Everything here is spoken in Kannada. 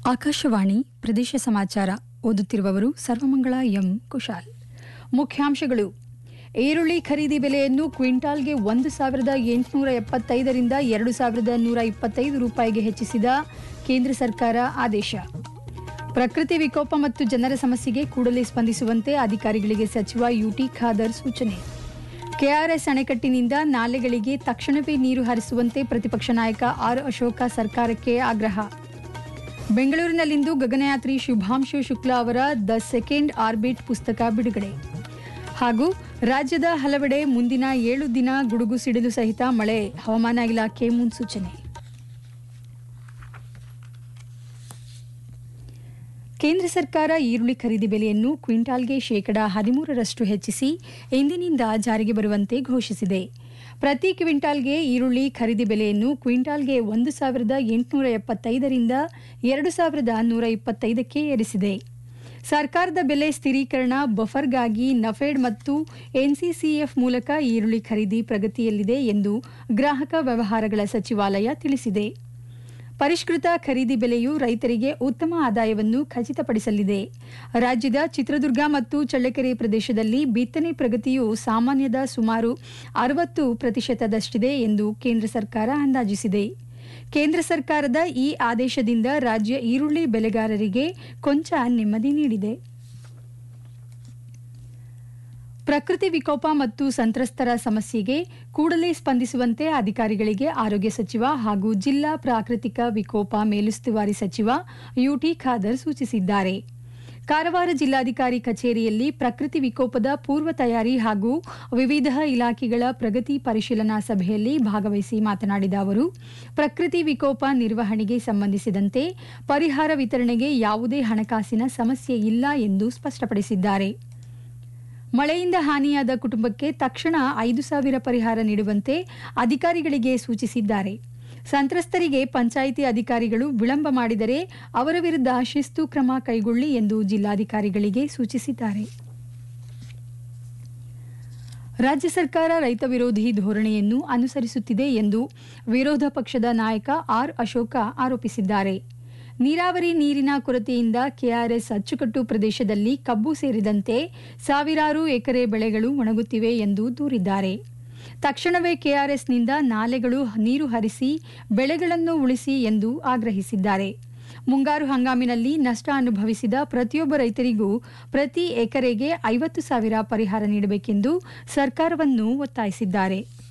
ಆಕಾಶವಾಣಿ ಪ್ರದೇಶ ಸಮಾಚಾರ ಓದುತ್ತಿರುವವರು ಸರ್ವಮಂಗಳ ಎಂ ಕುಶಾಲ್ ಮುಖ್ಯಾಂಶಗಳು ಈರುಳ್ಳಿ ಖರೀದಿ ಬೆಲೆಯನ್ನು ಕ್ವಿಂಟಾಲ್ಗೆ ಒಂದು ಸಾವಿರದ ಎಂಟುನೂರ ಎಪ್ಪತ್ತೈದರಿಂದ ಎರಡು ಸಾವಿರದ ನೂರ ಇಪ್ಪತ್ತೈದು ರೂಪಾಯಿಗೆ ಹೆಚ್ಚಿಸಿದ ಕೇಂದ್ರ ಸರ್ಕಾರ ಆದೇಶ ಪ್ರಕೃತಿ ವಿಕೋಪ ಮತ್ತು ಜನರ ಸಮಸ್ಯೆಗೆ ಕೂಡಲೇ ಸ್ಪಂದಿಸುವಂತೆ ಅಧಿಕಾರಿಗಳಿಗೆ ಸಚಿವ ಯುಟಿ ಖಾದರ್ ಸೂಚನೆ ಕೆಆರ್ಎಸ್ ಅಣೆಕಟ್ಟಿನಿಂದ ನಾಲೆಗಳಿಗೆ ತಕ್ಷಣವೇ ನೀರು ಹರಿಸುವಂತೆ ಪ್ರತಿಪಕ್ಷ ನಾಯಕ ಆರ್ ಅಶೋಕ ಸರ್ಕಾರಕ್ಕೆ ಆಗ್ರಹ ಬೆಂಗಳೂರಿನಲ್ಲಿಂದು ಗಗನಯಾತ್ರಿ ಶುಭಾಂಶು ಶುಕ್ಲಾ ಅವರ ದ ಸೆಕೆಂಡ್ ಆರ್ಬಿಟ್ ಪುಸ್ತಕ ಬಿಡುಗಡೆ ಹಾಗೂ ರಾಜ್ಯದ ಹಲವೆಡೆ ಮುಂದಿನ ಏಳು ದಿನ ಗುಡುಗು ಸಿಡಿಲು ಸಹಿತ ಮಳೆ ಹವಾಮಾನ ಇಲಾಖೆ ಮುನ್ಸೂಚನೆ ಕೇಂದ್ರ ಸರ್ಕಾರ ಈರುಳ್ಳಿ ಖರೀದಿ ಬೆಲೆಯನ್ನು ಕ್ವಿಂಟಾಲ್ಗೆ ಶೇಕಡಾ ಹದಿಮೂರರಷ್ಟು ಹೆಚ್ಚಿಸಿ ಇಂದಿನಿಂದ ಜಾರಿಗೆ ಬರುವಂತೆ ಘೋಷಿಸಿದೆ ಪ್ರತಿ ಕ್ವಿಂಟಾಲ್ಗೆ ಈರುಳ್ಳಿ ಖರೀದಿ ಬೆಲೆಯನ್ನು ಕ್ವಿಂಟಾಲ್ಗೆ ಒಂದು ಸಾವಿರದ ಎಂಟುನೂರ ಎಪ್ಪತ್ತೈದರಿಂದ ಎರಡು ಸಾವಿರದ ನೂರ ಇಪ್ಪತ್ತೈದಕ್ಕೆ ಏರಿಸಿದೆ ಸರ್ಕಾರದ ಬೆಲೆ ಸ್ಥಿರೀಕರಣ ಬಫರ್ಗಾಗಿ ನಫೆಡ್ ಮತ್ತು ಎನ್ಸಿಸಿಎಫ್ ಮೂಲಕ ಈರುಳ್ಳಿ ಖರೀದಿ ಪ್ರಗತಿಯಲ್ಲಿದೆ ಎಂದು ಗ್ರಾಹಕ ವ್ಯವಹಾರಗಳ ಸಚಿವಾಲಯ ತಿಳಿಸಿದೆ ಪರಿಷ್ಕೃತ ಖರೀದಿ ಬೆಲೆಯು ರೈತರಿಗೆ ಉತ್ತಮ ಆದಾಯವನ್ನು ಖಚಿತಪಡಿಸಲಿದೆ ರಾಜ್ಯದ ಚಿತ್ರದುರ್ಗ ಮತ್ತು ಚಳ್ಳಕೆರೆ ಪ್ರದೇಶದಲ್ಲಿ ಬಿತ್ತನೆ ಪ್ರಗತಿಯು ಸಾಮಾನ್ಯದ ಸುಮಾರು ಅರವತ್ತು ಪ್ರತಿಶತದಷ್ಟಿದೆ ಎಂದು ಕೇಂದ್ರ ಸರ್ಕಾರ ಅಂದಾಜಿಸಿದೆ ಕೇಂದ್ರ ಸರ್ಕಾರದ ಈ ಆದೇಶದಿಂದ ರಾಜ್ಯ ಈರುಳ್ಳಿ ಬೆಳೆಗಾರರಿಗೆ ಕೊಂಚ ನೆಮ್ಮದಿ ನೀಡಿದೆ ಪ್ರಕೃತಿ ವಿಕೋಪ ಮತ್ತು ಸಂತ್ರಸ್ತರ ಸಮಸ್ಯೆಗೆ ಕೂಡಲೇ ಸ್ಪಂದಿಸುವಂತೆ ಅಧಿಕಾರಿಗಳಿಗೆ ಆರೋಗ್ಯ ಸಚಿವ ಹಾಗೂ ಜಿಲ್ಲಾ ಪ್ರಾಕೃತಿಕ ವಿಕೋಪ ಮೇಲುಸ್ತುವಾರಿ ಸಚಿವ ಯುಟಿ ಖಾದರ್ ಸೂಚಿಸಿದ್ದಾರೆ ಕಾರವಾರ ಜಿಲ್ಲಾಧಿಕಾರಿ ಕಚೇರಿಯಲ್ಲಿ ಪ್ರಕೃತಿ ವಿಕೋಪದ ಪೂರ್ವ ತಯಾರಿ ಹಾಗೂ ವಿವಿಧ ಇಲಾಖೆಗಳ ಪ್ರಗತಿ ಪರಿಶೀಲನಾ ಸಭೆಯಲ್ಲಿ ಭಾಗವಹಿಸಿ ಮಾತನಾಡಿದ ಅವರು ಪ್ರಕೃತಿ ವಿಕೋಪ ನಿರ್ವಹಣೆಗೆ ಸಂಬಂಧಿಸಿದಂತೆ ಪರಿಹಾರ ವಿತರಣೆಗೆ ಯಾವುದೇ ಹಣಕಾಸಿನ ಸಮಸ್ಯೆ ಇಲ್ಲ ಎಂದು ಸ್ಪಷ್ಟಪಡಿಸಿದ್ದಾರೆ ಮಳೆಯಿಂದ ಹಾನಿಯಾದ ಕುಟುಂಬಕ್ಕೆ ತಕ್ಷಣ ಐದು ಸಾವಿರ ಪರಿಹಾರ ನೀಡುವಂತೆ ಅಧಿಕಾರಿಗಳಿಗೆ ಸೂಚಿಸಿದ್ದಾರೆ ಸಂತ್ರಸ್ತರಿಗೆ ಪಂಚಾಯಿತಿ ಅಧಿಕಾರಿಗಳು ವಿಳಂಬ ಮಾಡಿದರೆ ಅವರ ವಿರುದ್ಧ ಶಿಸ್ತು ಕ್ರಮ ಕೈಗೊಳ್ಳಿ ಎಂದು ಜಿಲ್ಲಾಧಿಕಾರಿಗಳಿಗೆ ಸೂಚಿಸಿದ್ದಾರೆ ರಾಜ್ಯ ಸರ್ಕಾರ ರೈತ ವಿರೋಧಿ ಧೋರಣೆಯನ್ನು ಅನುಸರಿಸುತ್ತಿದೆ ಎಂದು ವಿರೋಧ ಪಕ್ಷದ ನಾಯಕ ಆರ್ ಅಶೋಕ ಆರೋಪಿಸಿದ್ದಾರೆ ನೀರಾವರಿ ನೀರಿನ ಕೊರತೆಯಿಂದ ಕೆಆರ್ಎಸ್ ಅಚ್ಚುಕಟ್ಟು ಪ್ರದೇಶದಲ್ಲಿ ಕಬ್ಬು ಸೇರಿದಂತೆ ಸಾವಿರಾರು ಎಕರೆ ಬೆಳೆಗಳು ಒಣಗುತ್ತಿವೆ ಎಂದು ದೂರಿದ್ದಾರೆ ತಕ್ಷಣವೇ ಕೆಆರ್ಎಸ್ನಿಂದ ನಾಲೆಗಳು ನೀರು ಹರಿಸಿ ಬೆಳೆಗಳನ್ನು ಉಳಿಸಿ ಎಂದು ಆಗ್ರಹಿಸಿದ್ದಾರೆ ಮುಂಗಾರು ಹಂಗಾಮಿನಲ್ಲಿ ನಷ್ಟ ಅನುಭವಿಸಿದ ಪ್ರತಿಯೊಬ್ಬ ರೈತರಿಗೂ ಪ್ರತಿ ಎಕರೆಗೆ ಐವತ್ತು ಸಾವಿರ ಪರಿಹಾರ ನೀಡಬೇಕೆಂದು ಸರ್ಕಾರವನ್ನು ಒತ್ತಾಯಿಸಿದ್ದಾರೆ